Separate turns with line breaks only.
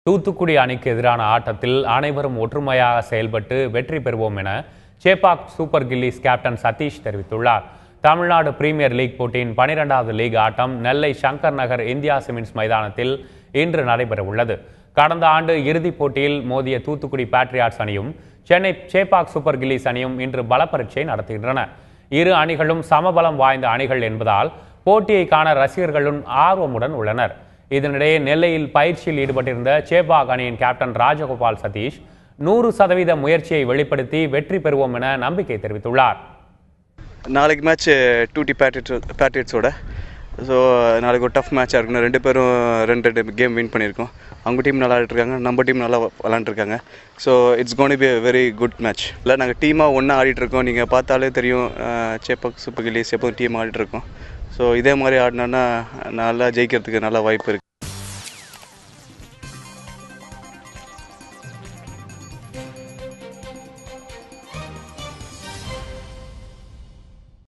தூத்துக்குடி அணிக்கு எதிரான ஆட்டத்தில் அனைவரும் ஒற்றுமையாக செயல்பட்டு வெற்றி பெறுவோம் என Chepauk super gillies captain Satish தெரிவித்துள்ளார் தமிழ்நாடு பிரீமியர் லீக் போட்டியின் பனிரெண்டாவது லீக் ஆட்டம் நெல்லை சங்கர் நகர் இந்தியா சிமெண்ட்ஸ் மைதானத்தில் இன்று நடைபெற உள்ளது கடந்த ஆண்டு இறுதிப் போட்டியில் மோதிய தூத்துக்குடி பேட்ரியாட்ஸ் அணியும் சென்னை சேப்பாக் சூப்பர் கில்லிஸ் அணியும் இன்று பலப்பரீட்சை நடத்துகின்றன இரு அணிகளும் சமபலம் வாய்ந்த அணிகள் என்பதால் போட்டியை காண ரசிகர்களும் ஆர்வமுடன் உள்ளனர் இதனிடையே நெல்லையில் பயிற்சியில் ஈடுபட்டிருந்த சேப்பாக் அணியின் கேப்டன் ராஜகோபால் சதீஷ் நூறு சதவீத முயற்சியை வெளிப்படுத்தி வெற்றி பெறுவோம் என நம்பிக்கை தெரிவித்துள்ளார்
நாளைக்கு மேட்ச் டூ டி பேட்ரிட்ஸ் பேட்ரிட்ஸோட ஸோ நாளைக்கு ஒரு டஃப் மேட்சாக இருக்கணும் ரெண்டு பேரும் ரெண்டு ரெண்டு கேம் வின் பண்ணியிருக்கோம் அவங்க டீம் நல்லா ஆடிட்டுருக்காங்க நம்ம டீம் நல்லா விளாண்டுருக்காங்க so it's gonna be very good match இல்லை நாங்கள் டீமாக ஒன்றா ஆடிட்டுருக்கோம் நீங்கள் பார்த்தாலே தெரியும் சேப்பக் சூப்பர் கில்லிஸ் எப்போதும் டீம் ஆடிட்டுருக்கோம் ஸோ இதே மாதிரி ஆடினோன்னா நல்லா ஜெயிக்கிறதுக்கு நல்ல வாய்ப்பு இருக்குது